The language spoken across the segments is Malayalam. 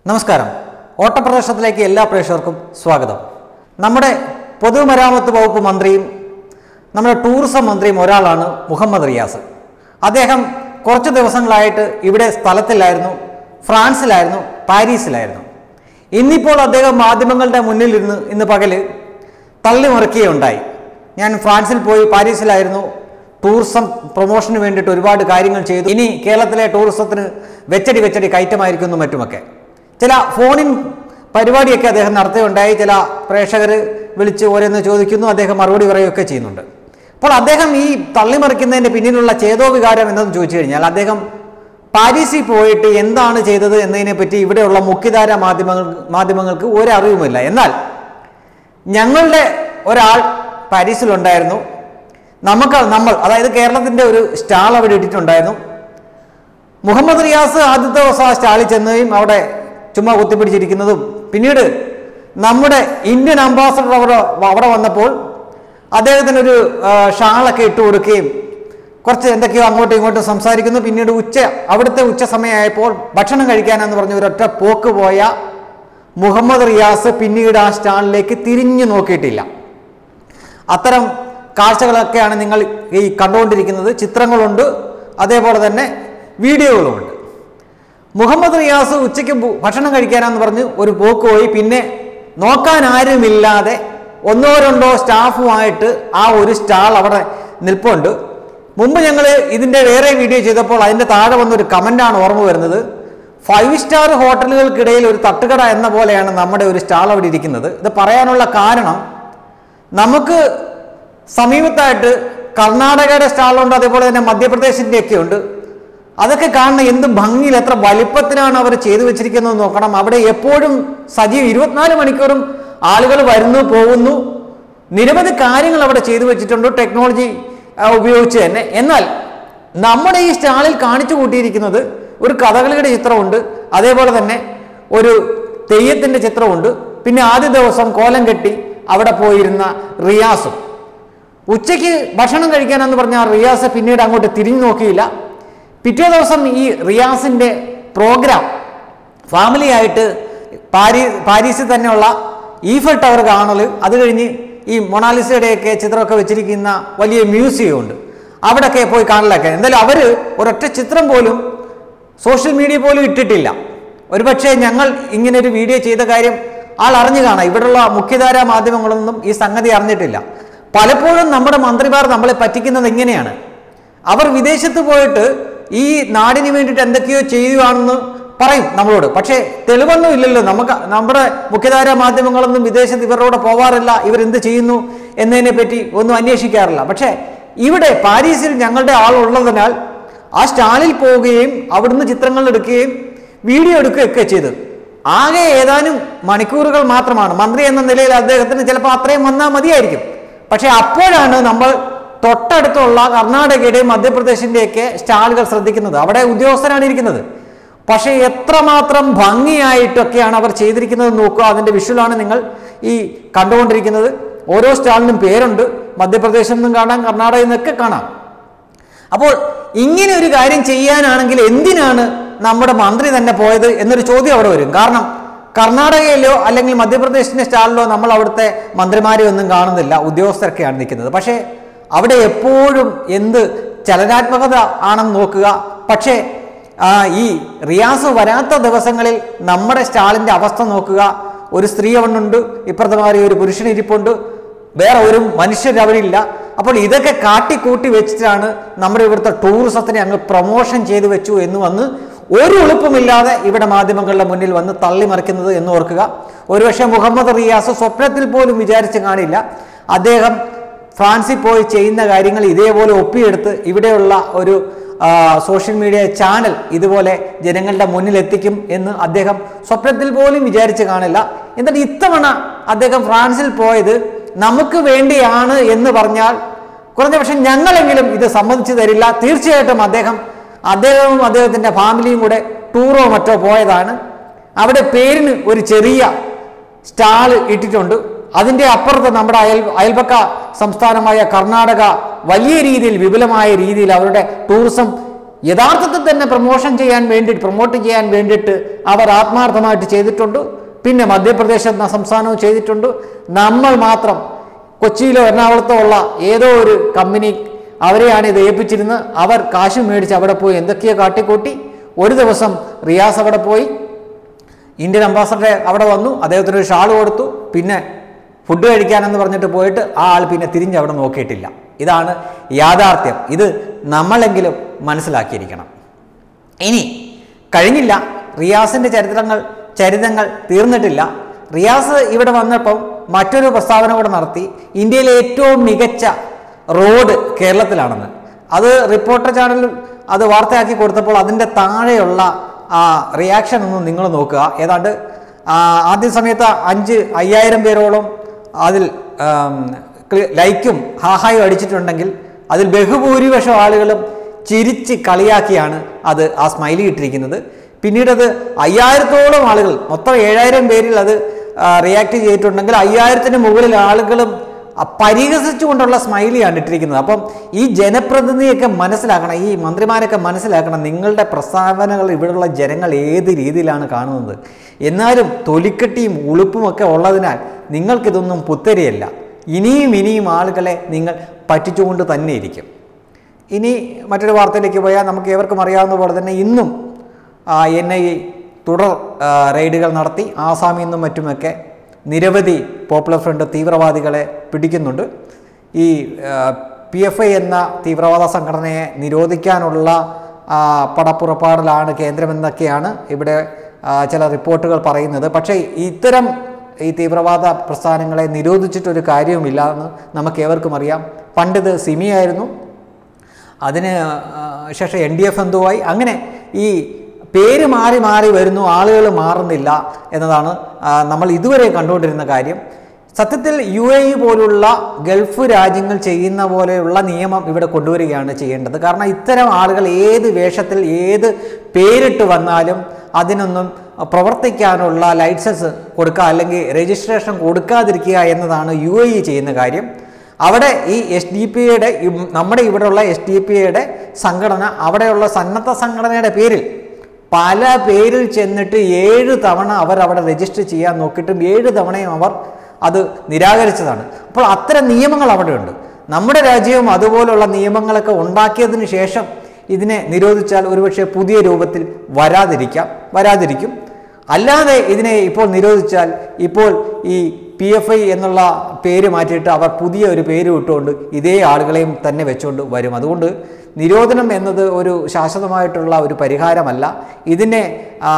നമസ്കാരം ഓട്ടപ്രദർശനത്തിലേക്ക് എല്ലാ പ്രേക്ഷകർക്കും സ്വാഗതം നമ്മുടെ പൊതുമരാമത്ത് വകുപ്പ് മന്ത്രിയും നമ്മുടെ ടൂറിസം മന്ത്രിയും ഒരാളാണ് മുഹമ്മദ് റിയാസ് അദ്ദേഹം കുറച്ച് ദിവസങ്ങളായിട്ട് ഇവിടെ സ്ഥലത്തിലായിരുന്നു ഫ്രാൻസിലായിരുന്നു പാരീസിലായിരുന്നു ഇന്നിപ്പോൾ അദ്ദേഹം മാധ്യമങ്ങളുടെ മുന്നിലിരുന്ന് ഇന്ന് പകല് തള്ളിമറിക്കുകയുണ്ടായി ഞാൻ ഫ്രാൻസിൽ പോയി പാരീസിലായിരുന്നു ടൂറിസം പ്രൊമോഷന് വേണ്ടിയിട്ട് ഒരുപാട് കാര്യങ്ങൾ ചെയ്തു ഇനി കേരളത്തിലെ ടൂറിസത്തിന് വെച്ചടി വെച്ചടി കയറ്റമായിരിക്കുന്നു മറ്റുമൊക്കെ ചില ഫോണിൻ പരിപാടിയൊക്കെ അദ്ദേഹം നടത്തുകയുണ്ടായി ചില പ്രേക്ഷകർ വിളിച്ച് ഓരോന്ന് ചോദിക്കുന്നു അദ്ദേഹം മറുപടി പറയുകയൊക്കെ ചെയ്യുന്നുണ്ട് അപ്പോൾ അദ്ദേഹം ഈ തള്ളിമറിക്കുന്നതിൻ്റെ പിന്നിലുള്ള ചേതോവികാരം എന്തെന്ന് ചോദിച്ചു കഴിഞ്ഞാൽ അദ്ദേഹം പാരീസിൽ പോയിട്ട് എന്താണ് ചെയ്തത് എന്നതിനെ പറ്റി ഇവിടെയുള്ള മുഖ്യധാര മാധ്യമങ്ങൾ മാധ്യമങ്ങൾക്ക് ഒരറിവുമില്ല എന്നാൽ ഞങ്ങളുടെ ഒരാൾ പാരീസിലുണ്ടായിരുന്നു നമുക്ക് നമ്മൾ അതായത് കേരളത്തിൻ്റെ ഒരു സ്റ്റാൾ അവിടെ ഇട്ടിട്ടുണ്ടായിരുന്നു മുഹമ്മദ് റിയാസ് ആദ്യത്തെ ദിവസം ആ സ്റ്റാളിൽ ചെന്നുകയും അവിടെ ചുമ്മാ കുത്തിപ്പിടിച്ചിരിക്കുന്നതും പിന്നീട് നമ്മുടെ ഇന്ത്യൻ അംബാസഡർ അവിടെ അവിടെ വന്നപ്പോൾ അദ്ദേഹത്തിന് ഒരു ആ, ഷാളൊക്കെ ഇട്ട് കൊടുക്കുകയും കുറച്ച് എന്തൊക്കെയോ അങ്ങോട്ടും ഇങ്ങോട്ടും സംസാരിക്കുന്നു പിന്നീട് ഉച്ച അവിടുത്തെ ഉച്ച സമയമായപ്പോൾ ഭക്ഷണം കഴിക്കാനെന്ന് പറഞ്ഞ് ഒരൊറ്റ പോക്ക് പോയ മുഹമ്മദ് റിയാസ് പിന്നീട് ആ സ്റ്റാളിലേക്ക് തിരിഞ്ഞു നോക്കിയിട്ടില്ല അത്തരം കാഴ്ചകളൊക്കെയാണ് നിങ്ങൾ ഈ കണ്ടുകൊണ്ടിരിക്കുന്നത് ചിത്രങ്ങളുണ്ട് അതേപോലെ തന്നെ വീഡിയോകളുമുണ്ട് മുഹമ്മദ് റിയാസ് ഉച്ചയ്ക്ക് ഭു- ഭക്ഷണം കഴിക്കാനാന്ന് പറഞ്ഞ് ഒരു പോക്ക് പോയി പിന്നെ നോക്കാൻ ആരുമില്ലാതെ ഒന്നോ രണ്ടോ സ്റ്റാഫുമായിട്ട് ആ ഒരു സ്റ്റാൾ അവിടെ നിൽപ്പുണ്ട് മുമ്പ് ഞങ്ങൾ ഇതിൻ്റെ വേറെ വീഡിയോ ചെയ്തപ്പോൾ അതിൻ്റെ താഴെ വന്നൊരു കമൻ്റാണ് ഓർമ്മ വരുന്നത് ഫൈവ് സ്റ്റാർ ഹോട്ടലുകൾക്കിടയിൽ ഒരു തട്ടുകട എന്ന പോലെയാണ് നമ്മുടെ ഒരു സ്റ്റാൾ അവിടെ ഇരിക്കുന്നത് ഇത് പറയാനുള്ള കാരണം നമുക്ക് സമീപത്തായിട്ട് കർണാടകയുടെ സ്റ്റാളുണ്ട് അതേപോലെ തന്നെ മധ്യപ്രദേശിൻ്റെ ഒക്കെ ഉണ്ട് അതൊക്കെ കാണുന്ന എന്ത് ഭംഗിയിൽ എത്ര വലിപ്പത്തിലാണ് അവർ ചെയ്തു വെച്ചിരിക്കുന്നത് നോക്കണം അവിടെ എപ്പോഴും സജീവ ഇരുപത്തിനാല് മണിക്കൂറും ആളുകൾ വരുന്നു പോകുന്നു നിരവധി കാര്യങ്ങൾ അവിടെ ചെയ്തു വെച്ചിട്ടുണ്ട് ടെക്നോളജി ആ, ഉപയോഗിച്ച് തന്നെ എന്നാൽ നമ്മുടെ ഈ സ്റ്റാളിൽ കാണിച്ചു കൂട്ടിയിരിക്കുന്നത് ഒരു കഥകളിയുടെ ചിത്രമുണ്ട് അതേപോലെ തന്നെ ഒരു തെയ്യത്തിൻ്റെ ചിത്രമുണ്ട് പിന്നെ ആദ്യ ദിവസം കോലം കെട്ടി അവിടെ പോയിരുന്ന റിയാസും ഉച്ചയ്ക്ക് ഭക്ഷണം കഴിക്കാനെന്ന് പറഞ്ഞ ആ റിയാസ് പിന്നീട് അങ്ങോട്ട് തിരിഞ്ഞു നോക്കിയില്ല പിറ്റേ ദിവസം ഈ റിയാസിൻ്റെ പ്രോഗ്രാം ഫാമിലിയായിട്ട് പാരീ പാരീസിൽ തന്നെയുള്ള ഈഫൽ ടവർ കാണൽ അത് കഴിഞ്ഞ് ഈ മൊണാലിസയുടെയൊക്കെ ചിത്രമൊക്കെ വെച്ചിരിക്കുന്ന വലിയ മ്യൂസിയം ഉണ്ട് അവിടെയൊക്കെ പോയി കാണലൊക്കെ എന്തായാലും അവർ ഒരൊറ്റ ചിത്രം പോലും സോഷ്യൽ മീഡിയ പോലും ഇട്ടിട്ടില്ല ഒരുപക്ഷെ ഞങ്ങൾ ഇങ്ങനെ ഒരു വീഡിയോ ചെയ്ത കാര്യം ആൾ അറിഞ്ഞു കാണാം ഇവിടെയുള്ള മുഖ്യധാരാ മാധ്യമങ്ങളൊന്നും ഈ സംഗതി അറിഞ്ഞിട്ടില്ല പലപ്പോഴും നമ്മുടെ മന്ത്രിമാർ നമ്മളെ പറ്റിക്കുന്നത് എങ്ങനെയാണ് അവർ വിദേശത്ത് പോയിട്ട് ഈ നാടിന് വേണ്ടിയിട്ട് എന്തൊക്കെയോ ചെയ്യുകയാണെന്ന് പറയും നമ്മളോട് പക്ഷേ തെളിവൊന്നും ഇല്ലല്ലോ നമുക്ക് നമ്മുടെ മുഖ്യധാരാ മാധ്യമങ്ങളൊന്നും വിദേശത്ത് ഇവരോട് പോവാറില്ല ഇവരെന്ത് ചെയ്യുന്നു എന്നതിനെ പറ്റി ഒന്നും അന്വേഷിക്കാറില്ല പക്ഷേ ഇവിടെ പാരീസിൽ ഞങ്ങളുടെ ആളുള്ളതിനാൽ ആ സ്റ്റാളിൽ പോവുകയും അവിടുന്ന് ചിത്രങ്ങൾ എടുക്കുകയും വീഡിയോ എടുക്കുകയൊക്കെ ചെയ്തു ആകെ ഏതാനും മണിക്കൂറുകൾ മാത്രമാണ് മന്ത്രി എന്ന നിലയിൽ അദ്ദേഹത്തിന് ചിലപ്പോൾ അത്രയും വന്നാൽ മതിയായിരിക്കും പക്ഷേ അപ്പോഴാണ് നമ്മൾ തൊട്ടടുത്തുള്ള കർണാടകയുടെയും മധ്യപ്രദേശിൻ്റെയൊക്കെ സ്റ്റാളുകൾ ശ്രദ്ധിക്കുന്നത് അവിടെ ഉദ്യോഗസ്ഥരാണ് ഇരിക്കുന്നത് പക്ഷേ എത്രമാത്രം ഭംഗിയായിട്ടൊക്കെയാണ് അവർ ചെയ്തിരിക്കുന്നത് നോക്കുക അതിൻ്റെ വിഷ്വലാണ് നിങ്ങൾ ഈ കണ്ടുകൊണ്ടിരിക്കുന്നത് ഓരോ സ്റ്റാളിനും പേരുണ്ട് മധ്യപ്രദേശിൽ നിന്നും കാണാം കർണാടകയിൽ നിന്നൊക്കെ കാണാം അപ്പോൾ ഇങ്ങനെ ഒരു കാര്യം ചെയ്യാനാണെങ്കിൽ എന്തിനാണ് നമ്മുടെ മന്ത്രി തന്നെ പോയത് എന്നൊരു ചോദ്യം അവിടെ വരും കാരണം കർണാടകയിലോ അല്ലെങ്കിൽ മധ്യപ്രദേശിന്റെ സ്റ്റാളിലോ നമ്മൾ അവിടുത്തെ മന്ത്രിമാരെ ഒന്നും കാണുന്നില്ല ഉദ്യോഗസ്ഥരൊക്കെയാണ് നിൽക്കുന്നത് പക്ഷേ അവിടെ എപ്പോഴും എന്ത് ചലനാത്മകത ആണെന്ന് നോക്കുക പക്ഷേ ആ, ഈ റിയാസ് വരാത്ത ദിവസങ്ങളിൽ നമ്മുടെ സ്റ്റാളിൻ്റെ അവസ്ഥ നോക്കുക ഒരു സ്ത്രീ അവണ്ണുണ്ട് ഇപ്പുറത്തെ മാറി ഒരു പുരുഷൻ ഇരിപ്പുണ്ട് വേറെ ഒരു മനുഷ്യർ അവിടെ ഇല്ല അപ്പോൾ ഇതൊക്കെ കാട്ടിക്കൂട്ടി വെച്ചിട്ടാണ് നമ്മുടെ ഇവിടുത്തെ ടൂറിസത്തിനെ അങ്ങ് പ്രൊമോഷൻ ചെയ്തു വെച്ചു എന്ന് വന്ന് ഒരു എളുപ്പമില്ലാതെ ഇവിടെ മാധ്യമങ്ങളുടെ മുന്നിൽ വന്ന് തള്ളിമറിക്കുന്നത് എന്ന് ഓർക്കുക ഒരുപക്ഷെ മുഹമ്മദ് റിയാസ് സ്വപ്നത്തിൽ പോലും വിചാരിച്ച് കാണില്ല അദ്ദേഹം ഫ്രാൻസിൽ പോയി ചെയ്യുന്ന കാര്യങ്ങൾ ഇതേപോലെ ഒപ്പിയെടുത്ത് ഇവിടെയുള്ള ഒരു ആ, സോഷ്യൽ മീഡിയ ചാനൽ ഇതുപോലെ ജനങ്ങളുടെ മുന്നിൽ എത്തിക്കും എന്ന് അദ്ദേഹം സ്വപ്നത്തിൽ പോലും വിചാരിച്ച് കാണില്ല എന്നാൽ ഇത്തവണ അദ്ദേഹം ഫ്രാൻസിൽ പോയത് നമുക്ക് വേണ്ടിയാണ് എന്ന് പറഞ്ഞാൽ കുറഞ്ഞ പക്ഷെ ഞങ്ങളെങ്കിലും ഇത് സമ്മതിച്ചു തരില്ല തീർച്ചയായിട്ടും അദ്ദേഹം അദ്ദേഹവും അദ്ദേഹത്തിൻ്റെ ഫാമിലിയും കൂടെ ടൂറോ മറ്റോ പോയതാണ് അവിടെ പേരിന് ഒരു ചെറിയ സ്റ്റാൾ ഇട്ടിട്ടുണ്ട് അതിൻ്റെ അപ്പുറത്ത് നമ്മുടെ അയൽ അയൽപക്ക സംസ്ഥാനമായ കർണാടക വലിയ രീതിയിൽ വിപുലമായ രീതിയിൽ അവരുടെ ടൂറിസം യഥാർത്ഥത്തിൽ തന്നെ പ്രൊമോഷൻ ചെയ്യാൻ വേണ്ടി പ്രൊമോട്ട് ചെയ്യാൻ വേണ്ടിയിട്ട് അവർ ആത്മാർത്ഥമായിട്ട് ചെയ്തിട്ടുണ്ട് പിന്നെ മധ്യപ്രദേശ് എന്ന സംസ്ഥാനവും ചെയ്തിട്ടുണ്ട് നമ്മൾ മാത്രം കൊച്ചിയിലോ എറണാകുളത്തോ ഉള്ള ഏതോ ഒരു കമ്പനി അവരെയാണ് ഇത് ഏൽപ്പിച്ചിരുന്നത് അവർ കാശ് മേടിച്ച് അവിടെ പോയി എന്തൊക്കെയോ കാട്ടിക്കൂട്ടി ഒരു ദിവസം റിയാസ് അവിടെ പോയി ഇന്ത്യൻ അംബാസഡറെ അവിടെ വന്നു അദ്ദേഹത്തിന് ഒരു ഷാൾ കൊടുത്തു പിന്നെ ഫുഡ് കഴിക്കാനെന്ന് പറഞ്ഞിട്ട് പോയിട്ട് ആ ആൾ പിന്നെ തിരിഞ്ഞ് അവിടെ നോക്കിയിട്ടില്ല ഇതാണ് യാഥാർത്ഥ്യം ഇത് നമ്മളെങ്കിലും മനസ്സിലാക്കിയിരിക്കണം ഇനി കഴിഞ്ഞില്ല റിയാസിൻ്റെ ചരിത്രങ്ങൾ ചരിതങ്ങൾ തീർന്നിട്ടില്ല റിയാസ് ഇവിടെ വന്നപ്പം മറ്റൊരു പ്രസ്താവന കൂടെ നടത്തി ഇന്ത്യയിലെ ഏറ്റവും മികച്ച റോഡ് കേരളത്തിലാണെന്ന് അത് റിപ്പോർട്ടർ ചാനലിൽ അത് വാർത്തയാക്കി കൊടുത്തപ്പോൾ അതിൻ്റെ താഴെയുള്ള ആ റിയാക്ഷൻ ഒന്ന് നിങ്ങൾ നോക്കുക ഏതാണ്ട് ആ, ആദ്യ സമയത്ത് അഞ്ച് അയ്യായിരം പേരോളം അതിൽ ആം, ക്ലി- ലൈക്കും ഹാഹായും അടിച്ചിട്ടുണ്ടെങ്കിൽ അതിൽ ബഹുഭൂരിപക്ഷം ആളുകളും ചിരിച്ച് കളിയാക്കിയാണ് അത് ആ സ്മൈലി ഇട്ടിരിക്കുന്നത് പിന്നീട് അത് അയ്യായിരത്തോളം ആളുകൾ മൊത്തം ഏഴായിരം പേരിൽ അത് റിയാക്ട് ചെയ്തിട്ടുണ്ടെങ്കിൽ അയ്യായിരത്തിന് മുകളിൽ ആളുകളും ആ പരിഹസിച്ചുകൊണ്ടുള്ള സ്മൈലിയാണ് ഇട്ടിരിക്കുന്നത് അപ്പം ഈ ജനപ്രതിനിധിയൊക്കെ മനസ്സിലാക്കണം ഈ മന്ത്രിമാരൊക്കെ മനസ്സിലാക്കണം നിങ്ങളുടെ പ്രസ്താവനകൾ ഇവിടെയുള്ള ജനങ്ങൾ ഏത് രീതിയിലാണ് കാണുന്നത് എന്നാലും തൊലിക്കെട്ടിയും ഉളുപ്പുമൊക്കെ ഉള്ളതിനാൽ നിങ്ങൾക്കിതൊന്നും പുത്തരിയല്ല ഇനിയും ഇനിയും ആളുകളെ നിങ്ങൾ പറ്റിച്ചുകൊണ്ട് തന്നെ ഇരിക്കും ഇനി മറ്റൊരു വാർത്തയിലേക്ക് പോയാൽ നമുക്ക് ഏവർക്കും അറിയാവുന്ന പോലെ തന്നെ ഇന്നും എൻ ഐ തുടർ ആ, റെയ്ഡുകൾ നടത്തി ആസാമിൽ നിന്നും മറ്റുമൊക്കെ നിരവധി പോപ്പുലർ ഫ്രണ്ട് തീവ്രവാദികളെ പിടിക്കുന്നുണ്ട് ഈ പി എഫ് ഐ എന്ന തീവ്രവാദ സംഘടനയെ നിരോധിക്കാനുള്ള ആ, പടപ്പുറപ്പാടിലാണ് കേന്ദ്രമെന്നൊക്കെയാണ് ഇവിടെ ആ, ചില റിപ്പോർട്ടുകൾ പറയുന്നത് പക്ഷേ ഇത്തരം ഈ തീവ്രവാദ പ്രസ്ഥാനങ്ങളെ നിരോധിച്ചിട്ടൊരു കാര്യവുമില്ല എന്ന് നമുക്ക് ഏവർക്കും അറിയാം പണ്ടിത് സിമിയായിരുന്നു അതിന് ആ, ശേഷം എൻ ഡി എഫ് എന്തുവായി അങ്ങനെ ഈ പേര് മാറി മാറി വരുന്നു ആളുകൾ മാറുന്നില്ല എന്നതാണ് ആ, നമ്മൾ ഇതുവരെ കണ്ടുകൊണ്ടിരുന്ന കാര്യം സത്യത്തിൽ യു എ ഇ പോലുള്ള ഗൾഫ് രാജ്യങ്ങൾ ചെയ്യുന്ന പോലെയുള്ള നിയമം ഇവിടെ കൊണ്ടുവരികയാണ് ചെയ്യേണ്ടത് കാരണം ഇത്തരം ആളുകൾ ഏത് വേഷത്തിൽ ഏത് പേരിട്ട് വന്നാലും അതിനൊന്നും പ്രവർത്തിക്കാനുള്ള ലൈസൻസ് കൊടുക്കുക അല്ലെങ്കിൽ രജിസ്ട്രേഷൻ കൊടുക്കാതിരിക്കുക എന്നതാണ് യു എ ഇ ചെയ്യുന്ന കാര്യം അവിടെ ഈ എസ് ഡി പി യുടെ നമ്മുടെ ഇവിടെയുള്ള എസ് ഡി പി യുടെ സംഘടന അവിടെയുള്ള സന്നദ്ധ സംഘടനയുടെ പേരിൽ പല പേരിൽ ചെന്നിട്ട് ഏഴ് തവണ അവർ അവിടെ രജിസ്റ്റർ ചെയ്യാൻ നോക്കിയിട്ടും ഏഴ് തവണയും അവർ അത് നിരാകരിച്ചതാണ് അപ്പോൾ അത്തരം നിയമങ്ങൾ അവിടെയുണ്ട് നമ്മുടെ രാജ്യവും അതുപോലുള്ള നിയമങ്ങളൊക്കെ ഉണ്ടാക്കിയതിന് ശേഷം ഇതിനെ നിരോധിച്ചാൽ ഒരുപക്ഷെ പുതിയ രൂപത്തിൽ വരാതിരിക്കാം വരാതിരിക്കും അല്ലാതെ ഇതിനെ ഇപ്പോൾ നിരോധിച്ചാൽ ഇപ്പോൾ ഈ പി എഫ് ഐ എന്നുള്ള പേര് മാറ്റിയിട്ട് അവർ പുതിയ ഒരു പേര് ഇട്ടുകൊണ്ട് ഇതേ ആളുകളെയും തന്നെ വെച്ചുകൊണ്ട് വരും അതുകൊണ്ട് നിരോധനം എന്നത് ഒരു ശാശ്വതമായിട്ടുള്ള ഒരു പരിഹാരമല്ല ഇതിനെ ആ,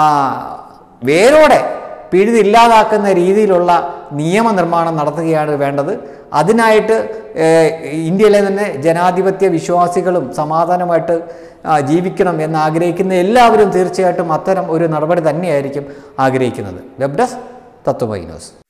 വേരോടെ പിഴുതില്ലാതാക്കുന്ന രീതിയിലുള്ള നിയമനിർമ്മാണം നടത്തുകയാണ് വേണ്ടത് അതിനായിട്ട് ഏഹ്, ഇന്ത്യയിലെ തന്നെ ജനാധിപത്യ വിശ്വാസികളും സമാധാനമായിട്ട് ആ, ജീവിക്കണം എന്ന് ആഗ്രഹിക്കുന്ന എല്ലാവരും തീർച്ചയായിട്ടും അത്തരം ഒരു നടപടി തന്നെയായിരിക്കും ആഗ്രഹിക്കുന്നത് വെബ് ഡെസ്ക് തത്വമൈ ന്യൂസ്